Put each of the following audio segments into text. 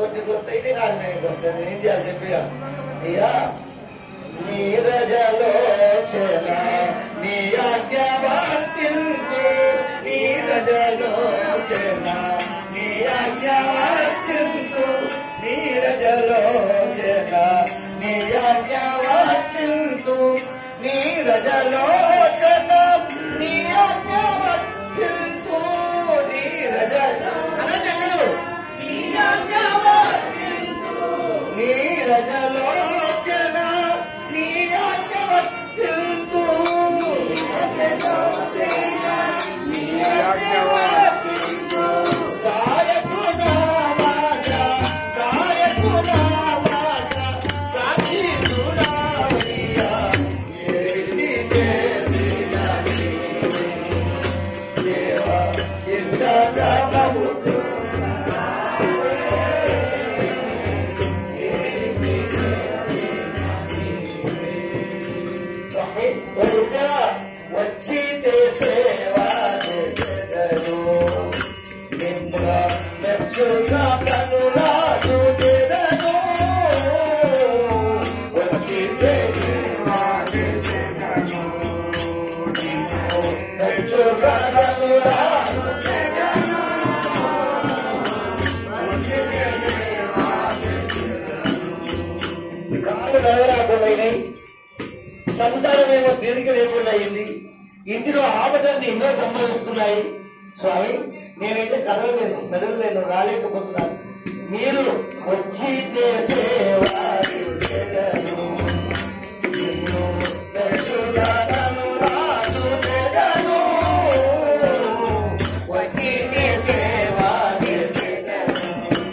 కొట్టి కొట్టి కాదు నేను వస్తాను ఏం చేయాలి చెప్పిగా అయ్యా నీరజలోచన నీ ఆజ్ఞ వర్తింతు నీరజలోచన నీ ఆజ్ఞ వర్తింతు నీరజలోచన నీ ఆజ్ఞ వర్తింతు నీరజలోచన నీ ఆజ్ఞ వర్తింతు నీరజ అనజనుడు నీరజలోచన నీ ఆజ్ఞ వర్తింతు సాయకునా మాట సాయకునా మాట సాక్షి చూడాలియా ఏది చేసిన దేవా ఎంత జాగము స్వామి ఒరుగా వచ్చి సేవా చేసెదను నిమ్ముగా మెచ్చుగా కనులాదు చేదను వచ్చి సేవా చేసెదను నిమ్ము మెచ్చుగా కనులాదు చేదను కాళ్ళు నగరాకపోయినాయి సంసారం ఏమో తీరిక లేకుండా అయింది ఇంటిలో ఆపదన్ని ఎన్నో సంభవిస్తున్నాయి స్వామి నేనైతే కదలలేను మెదలలేను రాలేకపోతున్నాను మీరు వచ్చి చేసేవారు చెదను. నిన్ను మెచ్చుగాను రాజు చెదను. వచ్చి చేసేవారు చెదను.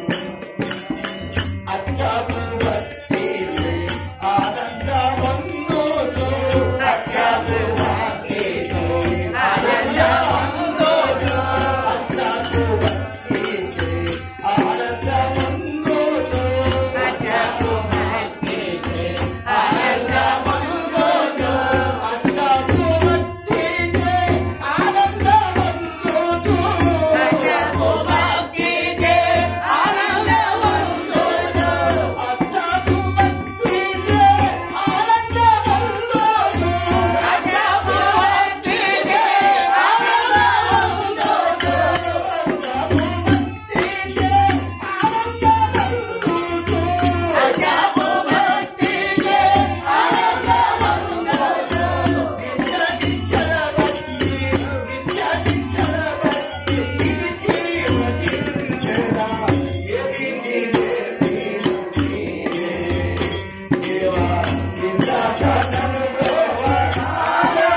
అచ్చపు భక్తిచి ఆనందమందుచు అచ్చపు భక్తిచి ఆనందమందుచు అచ్చపు భక్తిచి ఆనందమందుచు అచ్చపు భక్తిచి ఆనందమందుచు అచ్చపు భక్తిచి ఆనందమందుచు అచ్చపు భక్తిచి ఆనందమందుచు అచ్చపు భక్తిచి ఆనందమందుచు అచ్చపు భక్తిచి ఆనందమందుచు అచ్చపు భక్తిచి ఆనందమందుచు అచ్చపు భక్తిచి ఆనందమందుచు విద్యాదిచ్చల భక్తి విద్యాదిచ్చల భక్తి ఇది జీవ జీవితదా ఏది నీవేసి నీవే దేవా విద్యాసాధన బ్రోవనాలే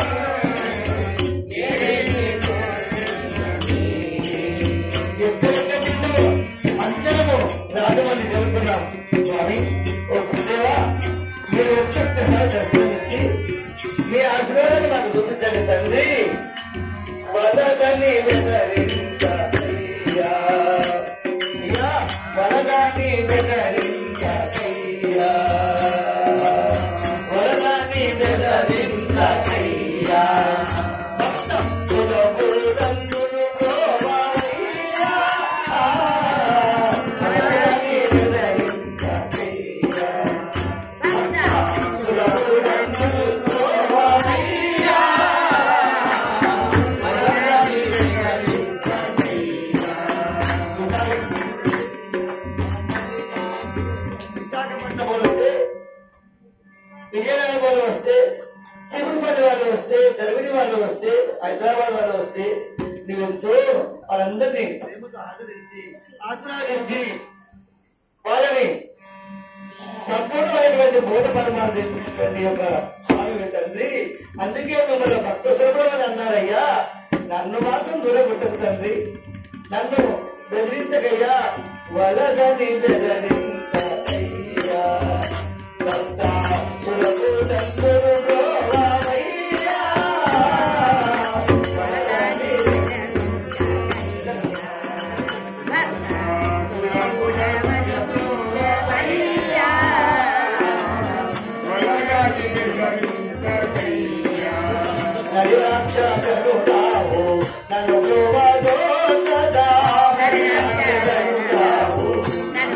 ఎక్కడెక్కడికో అందరము రాజమంది జరుగుతున్నాం స్వామి ఓ గురుదేవా మీరు ఒక్కొక్కసారి దర్శనమిచ్చి మీ ఆశీర్వాదాన్ని మాకు చూపించండి తండ్రి వలదని వెదరించయ్యా అయ్యా, వలదని వెదరించయ్యా వలదని వెదరించయ్యా భక్తులము తండ్రులు ప్రోవయ్యా. వలదని వెదరించయ్యా భక్తులము తండ్రులు ప్రోవయ్యా. విశాఖపట్నం వాళ్ళు వస్తే విజయనగరం వాళ్ళు వస్తే సిరుపల్లి వాళ్ళు వస్తే దర్విడి వాళ్ళు వస్తే హైదరాబాద్ వాళ్ళు వస్తే నువ్వెంతో వాళ్ళందరినీ ప్రేమతో ఆదరించి ఆశీర్వదించి వాళ్ళని సంపూర్ణమైనటువంటి బోధ పరమాలు తెప్పించినటువంటి యొక్క స్వామి తండ్రి అందుకే మిమ్మల్ని భక్త సులభమని అన్నారయ్యా నన్ను మాత్రం దూరగొట్టకు తండ్రి నన్ను బెదిరించకయ్యా వలదని బెదిరించకయ్యా భక్త సులభు తండ్రులు బ్రోవయ్యా. వలదని నరిరాక్షసుడావు, నన్ను బ్రోవదో సదా. నరిరాక్షసుడావు,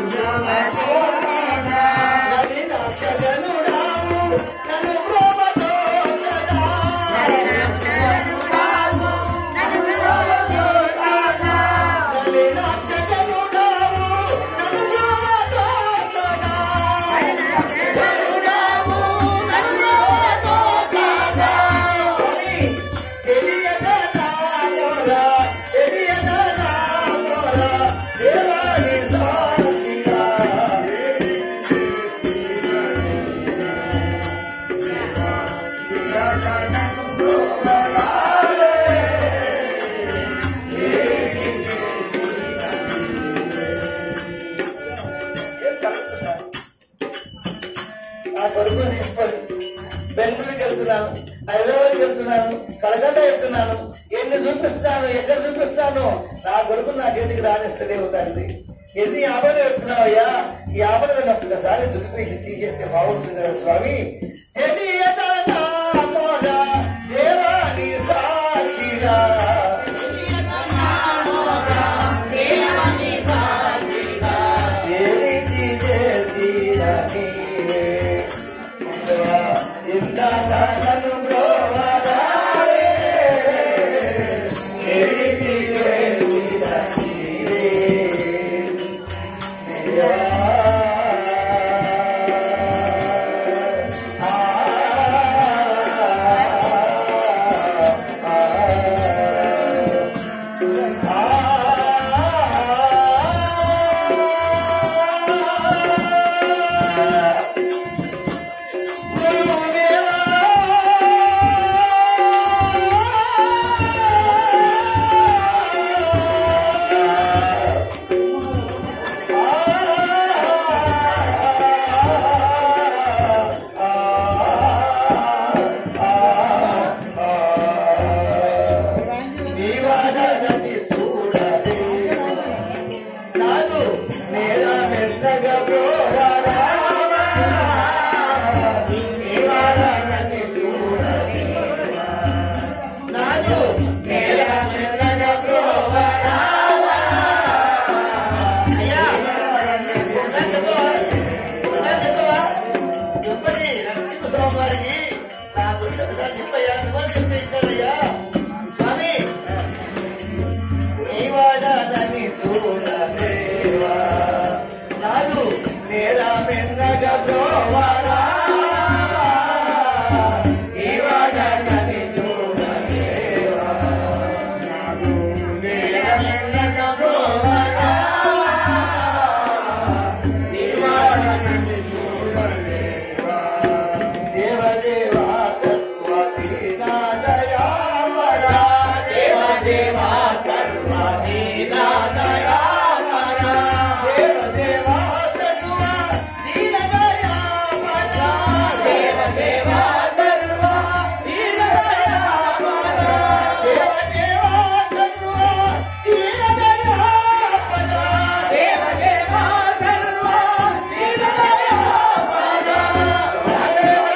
నా కొడుకు నా చేతికి రాణిస్తలేవు తండ్రి ఎన్ని ఆపదలు పెడుతున్నావయ్యా ఈ ఆపదలను ఒక్కసారి దులిపేసి తీసేస్తే బాగుంటుంది కదా స్వామి తెలియదనా మోల దేవాని సాక్షిగా ఏది చేసిన నీవే ఇందువా ఇందాక నన్ను బ్రోవరావే. ఏది చేసిన నీవే దేవా. ఆ, ఆ, నీవాడనని చూడలే నాదు నేల మెల్లగా పోరాడా నీవాడనని చూడలే నాదు నేల మెల్లగా పోరాడా అయ్యా ఒకసారి చెప్పవా ఒకసారి చెప్పవా చెప్పని నరసింహస్వామి వారికి నా గురించి ఒకసారి చెప్పయ్యా నువ్వు చెప్తే ఇక్కడయ్యా స్వామి నీవాడనని చూడలేవా నాదు నేల మెన్నగా బ్రోవరా నీవాడనని చూడలేవా నాదు నేల మెన్నగా బ్రోవరా నీవాడనని చూడలేవా దేవదేవా సత్వతి నా దయావరా దేవదేవా సర్వతి నా దయావరా దేవదేవా సర్వతి నా దయావరా దేవదేవా సర్వతి నా దయావరా దేవదేవా సర్వతి నా దయావరా దేవదేవా సర్వతి నా దయావరా